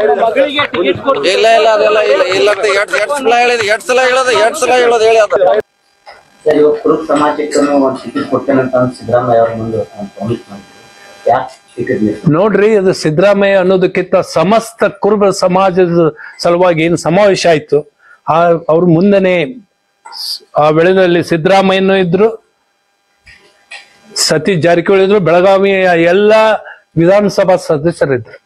ಮಗಳಿಗೆ ಟಿಕೆಟ್ ಕೊಡ್ತೀವಿ ಇಲ್ಲ ಇಲ್ಲ ಅದೆಲ್ಲ ಇಲ್ಲ ಇಲ್ಲ ಅಂತ ಎರಡ್ ಎರಡ್ ಸಲ ಹೇಳಿದ್ ಎರಡ್ ಸಲ ಹೇಳೋದು ಎರಡ್ ಸಲ ಹೇಳೋದು ಹೇಳಿ ಅದ ಸರ್ ಇವಾಗ ಕುರುಬ ಸಮಾಜಕ್ಕೆ ಒಂದು ಟಿಕೆಟ್ ಕೊಡ್ತೇನೆ ಅಂತ ಅಂದ್ ಸಿದ್ದರಾಮಯ್ಯ ಅವ್ರ ಮುಂದೆ ಪ್ರಾಮಿಸ್ ಮಾಡಿದ್ರು ಯಾಕೆ ಟಿಕೆಟ್ ಬೇಕು ನೋಡ್ರಿ ಅದು ಸಿದ್ದರಾಮಯ್ಯ ಅನ್ನೋದಕ್ಕಿಂತ ಸಮಸ್ತ ಕುರುಬ ಸಮಾಜದ ಸಲುವಾಗಿ ಏನು ಸಮಾವೇಶ ಆಯ್ತು ಆ ಅವ್ರ ಮುಂದೆನೆ ಸ್- ಆ ವೇಳೆಯಲ್ಲಿ ಸಿದ್ದರಾಮಯ್ಯನೂ ಇದ್ರು ಸತೀಶ್ ಜಾರಕಿಹೊಳಿ ಇದ್ರು ಬೆಳಗಾವಿಯ ಎಲ್ಲಾ ವಿಧಾನಸಭಾ ಸದಸ್ಯರಿದ್ರು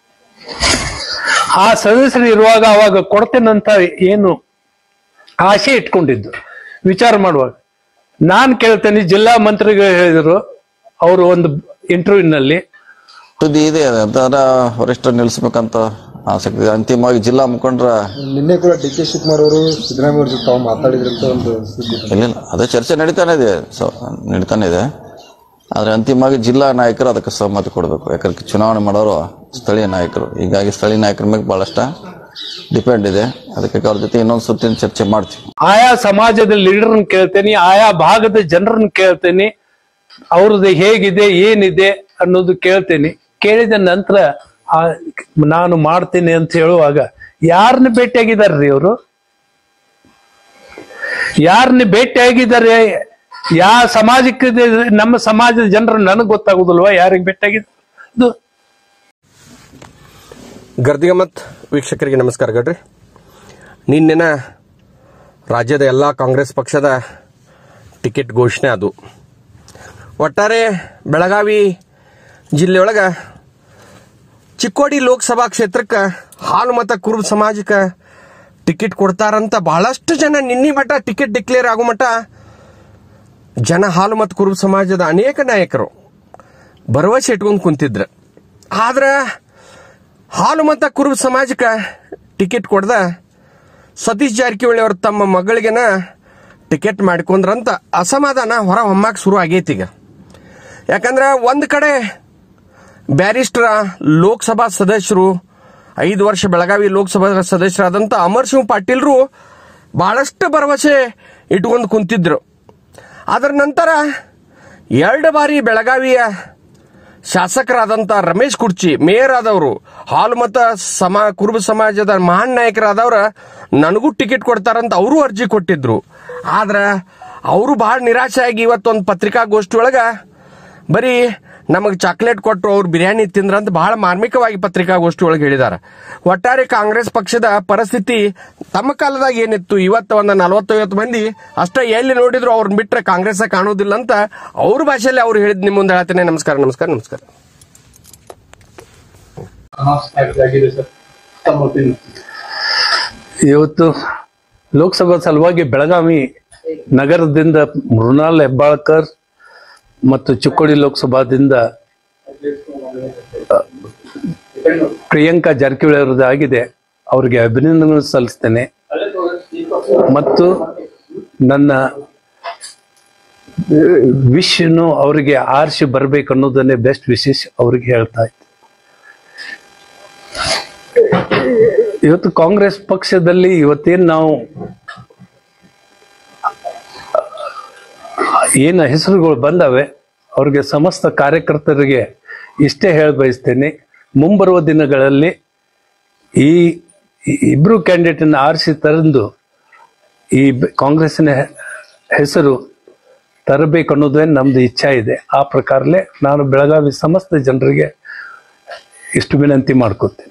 ಆ ಸದಸ್ಯರು ಇರುವಾಗ ಅವಾಗ ಕೊಡ್ತೇನಂತ ಏನು ಆಸೆ ಇಟ್ಕೊಂಡಿದ್ದು ವಿಚಾರ ಮಾಡುವಾಗ ನಾನ್ ಕೇಳ್ತೇನೆ ಜಿಲ್ಲಾ ಮಂತ್ರಿಗಳು ಹೇಳಿದ್ರು ಅವರು ಒಂದು ಇಂಟರ್ವ್ಯೂನಲ್ಲಿ ಸುದ್ದಿ ಇದೆ ಅದರ ವರಿಷ್ಠ ನಿಲ್ಸ್ಬೇಕಂತ ಆಸಕ್ತಿ ಇದೆ. ಅಂತಿಮವಾಗಿ ಜಿಲ್ಲಾ ಮುಖಂಡರ ನಿನ್ನೆ ಕೂಡ ಡಿ ಕೆ ಶಿವಕುಮಾರ್ ಅವರು ಸಿದ್ದರಾಮಯ್ಯ ಅವ್ರ ಜೊತೆ ತಾವು ಮಾತಾಡಿದ್ರಂತ ಒಂದು ಸುದ್ದಿ ಬಂದಿದೆ. ಇಲ್ಲ ಇಲ್ಲ ಅದೇ ಚರ್ಚೆ ನಡೀತಾನೆ ಇದೆ ಸೊ ನಡೀತಾನೆ ಇದೆ ಆದ್ರೆ ಅಂತಿಮವಾಗಿ ಜಿಲ್ಲಾ ನಾಯಕರು ಅದಕ್ಕೆ ಸಹಮತಿ ಕೊಡಬೇಕು ಯಾಕಂದ್ರೆ ಚುನಾವಣೆ ಮಾಡೋರು ಸ್ಥಳೀಯ ನಾಯಕರು ಹೀಗಾಗಿ ಸ್ಥಳೀಯ ನಾಯಕರ ಮೇಲೆ ಬಹಳಷ್ಟ ಡಿಪೆಂಡ್ ಇದೆ ಅದಕ್ಕೆ ಅವ್ರ ಜೊತೆ ಇನ್ನೊಂದು ಸುತ್ತಿನ ಚರ್ಚೆ ಮಾಡ್ತೀವಿ ಆಯಾ ಸಮಾಜದ ಲೀಡರ್ನ ಕೇಳ್ತೇನೆ ಆಯಾ ಭಾಗದ ಜನರನ್ನ ಕೇಳ್ತೇನೆ ಅವ್ರದ್ದು ಹೇಗಿದೆ ಏನಿದೆ ಅನ್ನೋದು ಕೇಳ್ತೇನೆ ಕೇಳಿದ ನಂತರ ಆ ನಾನು ಮಾಡ್ತೇನೆ ಅಂತ ಹೇಳುವಾಗ ಯಾರನ್ನ ಭೇಟಿಯಾಗಿದಾರ್ರಿ ಅವರು ಯಾರನ್ನ ಭೇಟಿಯಾಗಿದ್ದಾರೆ ಯಾವ ಸಮಾಜಕ್ಕೆ ಇದು- ನಮ್ಮ ಸಮಾಜದ ಜನರು ನನಗೆ ಗೊತ್ತಾಗುದಿಲ್ವಾ ಯಾರಿಗೆ ಭೇಟಿಯಾಗಿದ್ದಾರೆ ಅದು ಗರ್ದಿಗಮತ್ ವೀಕ್ಷಕರಿಗೆ ನಮಸ್ಕಾರ ಗಡ್ರಿ ನಿನ್ನೆನ ರಾಜ್ಯದ ಎಲ್ಲ ಕಾಂಗ್ರೆಸ್ ಪಕ್ಷದ ಟಿಕೆಟ್ ಘೋಷಣೆ ಅದು ಒಟ್ಟಾರೆ ಬೆಳಗಾವಿ ಜಿಲ್ಲೆಯೊಳಗ ಚಿಕ್ಕೋಡಿ ಲೋಕಸಭಾ ಕ್ಷೇತ್ರಕ್ಕೆ ಹಾಲು ಮತ ಕುರುಬ ಸಮಾಜಕ್ಕೆ ಟಿಕೆಟ್ ಕೊಡ್ತಾರಂತ ಬಹಳಷ್ಟು ಜನ ನಿನ್ನೆ ಮಠ ಟಿಕೆಟ್ ಡಿಕ್ಲೇರ್ ಆಗೋ ಮಠ ಜನ ಹಾಲು ಮತ್ತು ಕುರುಬ ಸಮಾಜದ ಅನೇಕ ನಾಯಕರು ಭರವಸೆ ಇಟ್ಕೊಂಡು ಕುಂತಿದ್ರು ಆದ್ರೆ ಹಾಲು ಮತ ಕುರುಬ ಸಮಾಜಕ್ಕೆ ಟಿಕೆಟ್ ಕೊಡ್ದ ಸತೀಶ್ ಜಾರಕಿಹೊಳಿ ಅವರು ತಮ್ಮ ಮಗಳಿಗೆನ ಟಿಕೆಟ್ ಮಾಡ್ಕೊಂಡ್ರಂತ ಅಸಮಾಧಾನ ಹೊರ ಹೊಮ್ಮಕ್ಕೆ ಶುರು ಆಗೈತಿ ಈಗ ಯಾಕಂದ್ರೆ ಒಂದ್ ಕಡೆ ಬ್ಯಾರಿಸ್ಟರ್ ಲೋಕಸಭಾ ಸದಸ್ಯರು ಐದು ವರ್ಷ ಬೆಳಗಾವಿ ಲೋಕಸಭಾ ಸದಸ್ಯರಾದಂತ ಅಮರ್ ಸಿಂಗ್ ಪಾಟೀಲ್ರು ಬಹಳಷ್ಟು ಭರವಸೆ ಇಟ್ಕೊಂಡು ಕುಂತಿದ್ರು ಅದರ ನಂತರ ಎರಡು ಬಾರಿ ಬೆಳಗಾವಿಯ ಶಾಸಕರಾದಂತ ರಮೇಶ್ ಕುರ್ಚಿ ಮೇಯರ್ ಆದವರು ಹಾಲು ಮತ ಸಮಾ ಕುರುಬ ಸಮಾಜದ ಮಹಾನ್ ನಾಯಕರಾದವ್ರ ನನಗೂ ಟಿಕೆಟ್ ಕೊಡ್ತಾರಂತ ಅವರು ಅರ್ಜಿ ಕೊಟ್ಟಿದ್ರು ಆದ್ರ ಅವರು ಬಹಳ ನಿರಾಶೆ ಆಗಿ ಇವತ್ತೊಂದು ಪತ್ರಿಕಾಗೋಷ್ಠಿ ಒಳಗ ಬರೀ ನಮಗೆ ಚಾಕ್ಲೇಟ್ ಕೊಟ್ಟು ಅವ್ರು ಬಿರಿಯಾನಿ ತಿಂದ್ರಂತ ಬಹಳ ಮಾರ್ಮಿಕವಾಗಿ ಪತ್ರಿಕಾಗೋಷ್ಠಿ ಒಳಗೆ ಹೇಳಿದಾರ ಒಟ್ಟಾರೆ ಕಾಂಗ್ರೆಸ್ ಪಕ್ಷದ ಪರಿಸ್ಥಿತಿ ತಮ್ಮ ಕಾಲದಾಗ ಏನಿತ್ತು ಇವತ್ತು ಒಂದು ನಲವತ್ತೈವತ್ತು ಮಂದಿ ಅಷ್ಟೇ ಎಲ್ಲಿ ನೋಡಿದ್ರು ಅವ್ರನ್ನ ಬಿಟ್ರೆ ಕಾಂಗ್ರೆಸ್ ಕಾಣೋದಿಲ್ಲ ಅಂತ ಅವ್ರ ಭಾಷೆಯಲ್ಲಿ ಅವ್ರು ಹೇಳಿದ್ ನಿಮ್ಮ ಮುಂದೆ ಹೇಳ್ತೇನೆ ನಮಸ್ಕಾರ ನಮಸ್ಕಾರ ನಮಸ್ಕಾರ ಆಗಿದೆ ಸರ್ ತಮ್ಮ opinion. ಇವತ್ತು ಲೋಕಸಭಾ ಸಲುವಾಗಿ ಬೆಳಗಾವಿ ನಗರದಿಂದ ಮೃಣಾಲ್ ಹೆಬ್ಬಾಳ್ಕರ್ ಮತ್ತು ಚಿಕ್ಕೋಡಿ ಲೋಕಸಭಾದಿಂದ ಅ, ಪ್ರಿಯಾಂಕಾ ಜಾರಕಿಹೊಳಿ ಅವರದ್ದು ಆಗಿದೆ ಅವರಿಗೆ ಅಭಿನಂದನೆ ಸಲ್ಲಿಸ್ತೇನೆ ಮತ್ತು ನನ್ನ ವಿಶ್ನು ಅವರಿಗೆ ಆರಿಸಿ ಬರ್ಬೇಕು ಅನ್ನೋದನ್ನೇ ಬೆಸ್ಟ್ ವಿಶೇಷ ಅವ್ರಿಗೆ ಹೇಳ್ತಾ ಇದ್ದೆ ಇವತ್ತು ಕಾಂಗ್ರೆಸ್ ಪಕ್ಷದಲ್ಲಿ ಇವತ್ತೇನ್ ನಾವು ಏನು ಹೆಸರುಗಳು ಬಂದವೆ ಅವ್ರಿಗೆ ಸಮಸ್ತ ಕಾರ್ಯಕರ್ತರಿಗೆ ಇಷ್ಟೇ ಹೇಳ ಬಯಸ್ತೇನೆ ಮುಂಬರುವ ದಿನಗಳಲ್ಲಿ ಈ ಈ ಇಬ್ರು ಕ್ಯಾಂಡಿಡೇಟನ್ನು ಆರಿಸಿ ತಂದು ಈ ಬ- ಕಾಂಗ್ರೆಸ್ಸಿನ ಹೆ- ಹೆಸರು ತರಬೇಕು ಅನ್ನೋದೇ ನಮ್ದು ಇಚ್ಛೆ ಇದೆ ಆ ಪ್ರಕಾರಲೇ ನಾನು ಬೆಳಗಾವಿ ಸಮಸ್ತ ಜನರಿಗೆ ಇಷ್ಟು ವಿನಂತಿ ಮಾಡ್ಕೋತೀನಿ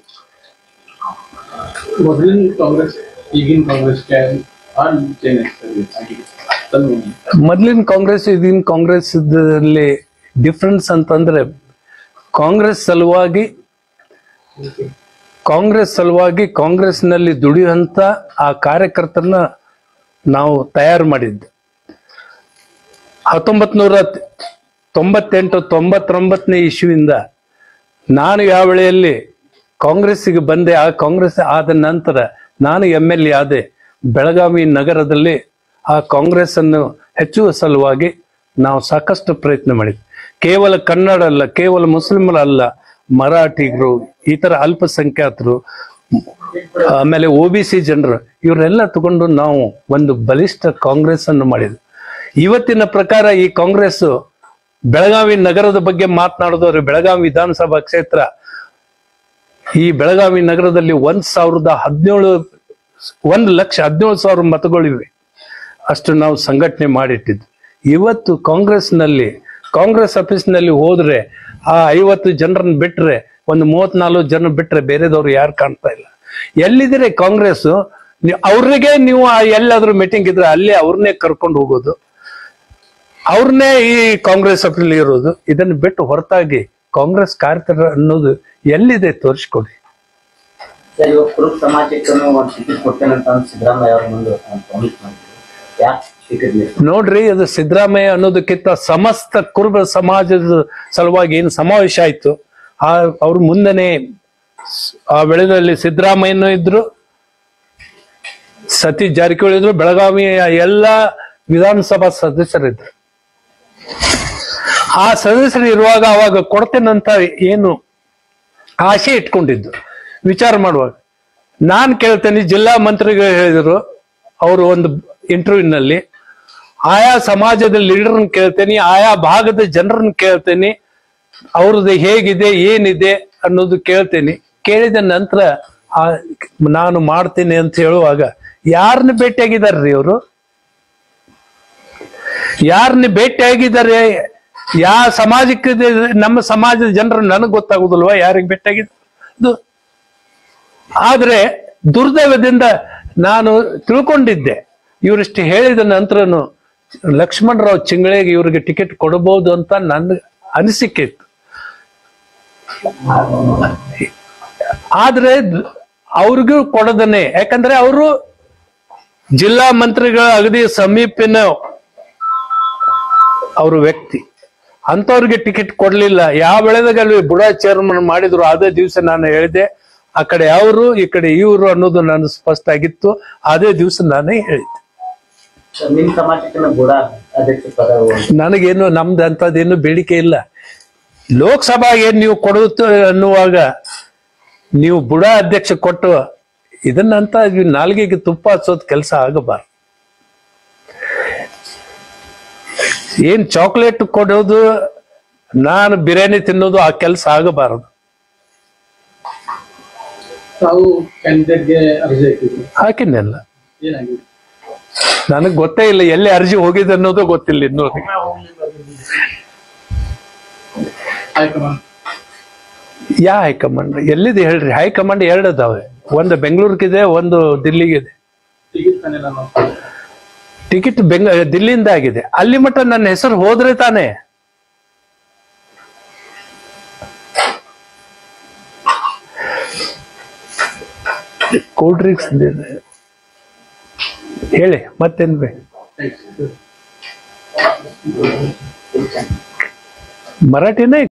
ಮೊದಲಿನ ಕಾಂಗ್ರೆಸ್ ಈಗಿನ ಕಾಂಗ್ರೆಸ್ ಆಗಿದೆ ತಮ್ಮ ಮೊದ್ಲಿನ ಕಾಂಗ್ರೆಸ್ ಈಗಿನ ಕಾಂಗ್ರೆಸ್ ಡಿಫ್ರೆನ್ಸ್ ಅಂತಂದ್ರೆ ಕಾಂಗ್ರೆಸ್ ಸಲುವಾಗಿ ಕಾಂಗ್ರೆಸ್ ಸಲುವಾಗಿ ಕಾಂಗ್ರೆಸ್ನಲ್ಲಿ ದುಡಿಯುವಂತ ಆ ಕಾರ್ಯಕರ್ತರನ್ನ ನಾವು ತಯಾರು ಮಾಡಿದ್ದು ಹತ್ತೊಂಬತ್ ನೂರ ತೊಂಬತ್ತೆಂಟು ತೊಂಬತ್ತೊಂಬತ್ತನೇ ಇಶ್ವಿಂದ ನಾನು ಯಾವ ವೇಳೆಯಲ್ಲಿ ಕಾಂಗ್ರೆಸ್ಸಿಗೆ ಬಂದೆ ಆ ಕಾಂಗ್ರೆಸ್ ಆದ ನಂತರ ನಾನು ಎಮ್ ಎಲ್ ಎ ಆದೆ ಬೆಳಗಾವಿ ನಗರದಲ್ಲಿ ಆ ಕಾಂಗ್ರೆಸ್ ಅನ್ನು ಹೆಚ್ಚುವ ಸಲುವಾಗಿ ನಾವು ಸಾಕಷ್ಟು ಪ್ರಯತ್ನ ಮಾಡಿದ್ವಿ ಕೇವಲ ಕನ್ನಡ ಅಲ್ಲ ಕೇವಲ ಮುಸ್ಲಿಮರ ಅಲ್ಲ ಮರಾಠಿಗರು ಈ ತರ ಅಲ್ಪಸಂಖ್ಯಾತರು ಆಮೇಲೆ ಒ ಬಿ ಸಿ ಜನರು ಇವರೆಲ್ಲ ತಗೊಂಡು ನಾವು ಒಂದು ಬಲಿಷ್ಠ ಕಾಂಗ್ರೆಸ್ ಅನ್ನು ಮಾಡಿದ್ವಿ ಇವತ್ತಿನ ಪ್ರಕಾರ ಈ ಕಾಂಗ್ರೆಸ್ ಬೆಳಗಾವಿ ನಗರದ ಬಗ್ಗೆ ಮಾತನಾಡಿದವರು ಬೆಳಗಾವಿ ವಿಧಾನಸಭಾ ಕ್ಷೇತ್ರ ಈ ಬೆಳಗಾವಿ ನಗರದಲ್ಲಿ ಒಂದ್ ಸಾವಿರದ ಹದಿನೇಳು ಒಂದು ಲಕ್ಷ ಹದಿನೇಳು ಸಾವಿರ ಮತಗಳಿವೆ ಅಷ್ಟು ನಾವು ಸಂಘಟನೆ ಮಾಡಿಟ್ಟಿದ್ದು ಇವತ್ತು ಕಾಂಗ್ರೆಸ್ನಲ್ಲಿ ಕಾಂಗ್ರೆಸ್ ಆಫೀಸ್ನಲ್ಲಿ ಹೋದ್ರೆ ಆ ಐವತ್ತು ಜನರನ್ನ ಬಿಟ್ರೆ ಒಂದು ಮೂವತ್ನಾಲ್ಕು ಜನ ಬಿಟ್ರೆ ಬೇರೆದವ್ರು ಯಾರು ಕಾಣ್ತಾ ಇಲ್ಲ ಎಲ್ಲಿದ್ದೀರಿ ಕಾಂಗ್ರೆಸ್ ಅವ್ರಿಗೆ ನೀವು ಆ ಎಲ್ಲಾದ್ರೂ ಮೀಟಿಂಗ್ ಇದ್ರೆ ಅಲ್ಲೇ ಅವ್ರನ್ನೇ ಕರ್ಕೊಂಡು ಹೋಗೋದು ಅವ್ರನ್ನೇ ಈ ಕಾಂಗ್ರೆಸ್ ಆಫೀಸಲ್ಲಿ ಇರೋದು ಇದನ್ನು ಬಿಟ್ಟು ಹೊರತಾಗಿ ಕಾಂಗ್ರೆಸ್ ಕಾರ್ಯಕರ್ತರ ಅನ್ನೋದು ಎಲ್ಲಿದೆ ತೋರಿಸ್ಕೊಡಿ ಸರ್ ಇವಾಗ ಕುರುಬ ಸಮಾಜಕ್ಕೆ ಒಂದು ಟಿಕೆಟ್ ಕೊಡ್ತೇನೆ ಅಂತ ಅಂದ್ ಸಿದ್ದರಾಮಯ್ಯ ಅವ್ರ ಮುಂದೆ ಪ್ರಾಮಿಸ್ ಮಾಡಿದ್ರು ಯಾಕೆ ಟಿಕೆಟ್ ಬೇಕು ನೋಡ್ರಿ ಅದು ಸಿದ್ದರಾಮಯ್ಯ ಅನ್ನೋದಕ್ಕಿಂತ ಸಮಸ್ತ ಕುರುಬ ಸಮಾಜದ ಸಲುವಾಗಿ ಏನು ಸಮಾವೇಶ ಆಯ್ತು ಆ ಅವ್ರ ಮುಂದೆನೆ ಸ್- ಆ ವೇಳೆಯಲ್ಲಿ ಸಿದ್ದರಾಮಯ್ಯನೂ ಇದ್ರು ಸತೀಶ್ ಜಾರಕಿಹೊಳಿ ಇದ್ರು ಬೆಳಗಾವಿಯ ಎಲ್ಲ ವಿಧಾನಸಭಾ ಸದಸ್ಯರಿದ್ರು ಆ ಸದಸ್ಯರು ಇರುವಾಗ ಅವಾಗ ಕೊಡ್ತೇನಂತ ಏನು ಆಸೆ ಇಟ್ಕೊಂಡಿದ್ದು ವಿಚಾರ ಮಾಡುವಾಗ ನಾನ್ ಕೇಳ್ತೇನೆ ಜಿಲ್ಲಾ ಮಂತ್ರಿಗಳು ಹೇಳಿದ್ರು ಅವರು ಒಂದು ಇಂಟರ್ವ್ಯೂನಲ್ಲಿ ಆಯಾ ಸಮಾಜದ ಲೀಡರ್ನ ಕೇಳ್ತೇನೆ ಆಯಾ ಭಾಗದ ಜನರನ್ನ ಕೇಳ್ತೇನೆ ಅವ್ರದ್ದು ಹೇಗಿದೆ ಏನಿದೆ ಅನ್ನೋದು ಕೇಳ್ತೇನೆ ಕೇಳಿದ ನಂತರ ಆ ನಾನು ಮಾಡ್ತೇನೆ ಅಂತ ಹೇಳುವಾಗ ಯಾರನ್ನ ಭೇಟಿಯಾಗಿದಾರ್ರಿ ಅವರು ಯಾರನ್ನ ಭೇಟಿಯಾಗಿದ್ದಾರೆ ಯಾವ ಸಮಾಜಕ್ಕೆ ಇದು- ನಮ್ಮ ಸಮಾಜದ ಜನರು ನನಗೆ ಗೊತ್ತಾಗುದಿಲ್ವಾ ಯಾರಿಗೆ ಭೇಟಿಯಾಗಿದ್ದು ಆದ್ರೆ ದುರ್ದೈವದಿಂದ ನಾನು ತಿಳ್ಕೊಂಡಿದ್ದೆ ಇವರಿಷ್ಟು ಹೇಳಿದ ನಂತರನು ಲಕ್ಷ್ಮಣರಾವ್ ಚಿಂಗಳಿಗೆ ಇವರಿಗೆ ಟಿಕೆಟ್ ಕೊಡಬಹುದು ಅಂತ ನನ್ನ ಅನಿಸಿಕೆ ಇತ್ತು ಆದ್ರೆ ದ್- ಅವ್ರಿಗೂ ಕೊಡದನೆ ಯಾಕಂದ್ರೆ ಅವರು ಜಿಲ್ಲಾ ಮಂತ್ರಿಗಳ ಅಗದಿ ಸಮೀಪಿನ ಅವ್ರ ವ್ಯಕ್ತಿ ಅಂತವ್ರಿಗೆ ಟಿಕೆಟ್ ಕೊಡ್ಲಿಲ್ಲ ಯಾವ ವೇಳೆದಾಗ ಅಲ್ಲಿ ಬುಡ ಚೇರ್ಮನ್ ಮಾಡಿದ್ರು ಅದೇ ದಿವಸ ನಾನು ಹೇಳಿದೆ ಆ ಕಡೆ ಅವರು ಈ ಕಡೆ ಇವರು ಅನ್ನೋದು ನಾನು ಸ್ಪಷ್ಟ ಆಗಿತ್ತು ಅದೇ ದಿವಸ ನಾನೇ ಹೇಳಿದ್ದೆ ಸರ್, ನಿಮ್ ಸಮಾಜಕ್ಕೆ ಬುಡ ಅಧ್ಯಕ್ಷ ಪದ ನನಗೇನು ನಮ್ದು ಅಂತದೇನು ಬೇಡಿಕೆ ಇಲ್ಲ ಲೋಕಸಭಾಗೆ ಏನ್ ನೀವು ಕೊಡುತ್ತ ಅನ್ನುವಾಗ ನೀವು ಬುಡ ಅಧ್ಯಕ್ಷ ಕೊಟ್ಟು ಇದನ್ನಂತ ಇವ್ ನಾಲ್ಗೆಗೆ ತುಪ್ಪ ಹಚ್ಚೋದ್ ಕೆಲಸ ಆಗಬಾರ್ದು ಏನ್ ಚಾಕ್ಲೇಟ್ ಕೊಡೋದು ನಾನು ಬಿರಿಯಾನಿ ತಿನ್ನೋದು ಆ ಕೆಲಸ ಆಗಬಾರದು ತಾವು ಕ್ಯಾಂಡಿಡೇಟ್ಗೆ ಅರ್ಜಿ ಹಾಕಿದ್ರು ಹಾಕಿನೆಲ್ಲ ಏನಾಗಿದೆ ನನಗ್ ಗೊತ್ತೇ ಇಲ್ಲ ಎಲ್ಲಿ ಅರ್ಜಿ ಹೋಗಿದೆ ಅನ್ನೋದು ಗೊತ್ತಿಲ್ಲ ಇನ್ನೂ ಹೈಕಮಾಂಡ್ ಯಾ ಹೈಕಮಾಂಡ್ ಎಲ್ಲಿದೆ ಹೇಳ್ರಿ ಹೈಕಮಾಂಡ್ ಎರಡು ಅದಾವೆ ಒಂದು ಬೆಂಗಳೂರಿಗಿದೆ ಒಂದು ದಿಲ್ಲಿಗಿದೆ ಟಿಕೆಟ್ ಫೈನಲ್ ಅನ್ನೋ ಟಿಕೆಟ್ ಬೆಂಗ ದಿಲ್ಲಿಯಿಂದ ಆಗಿದೆ ಅಲ್ಲಿ ಮಟ್ಟ ನನ್ನ ಹೆಸರು ಹೋದ್ರೆ ತಾನೇ ಕೂಲ್ ಡ್ರಿಂಕ್ಸ್ ಹೇಳಿ ಮತ್ತೇನ್ ಬೇಕು ಥ್ಯಾಂಕ್ಸ್ ಮರಾಠಿನೇ